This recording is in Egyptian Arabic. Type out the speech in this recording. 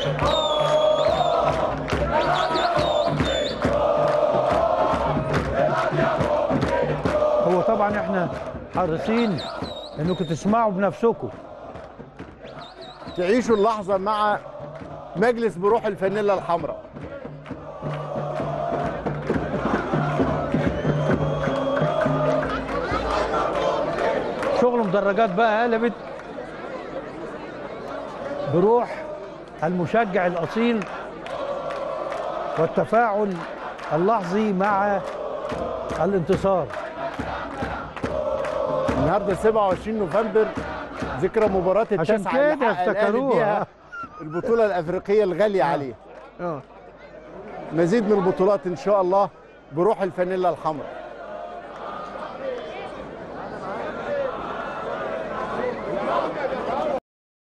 هو طبعا احنا حريصين انكم تسمعوا بنفسكم تعيشوا اللحظه مع مجلس بروح الفانيلا الحمراء شغل مدرجات بقى قلبت بروح المشجع الاصيل والتفاعل اللحظي مع الانتصار النهارده 27 نوفمبر ذكرى مباراه عشان التاسعه كده اللي حقق الأهلي افتكروها. بيها البطوله الافريقيه الغاليه عليه اه مزيد من البطولات ان شاء الله بروح الفانيلا الحمراء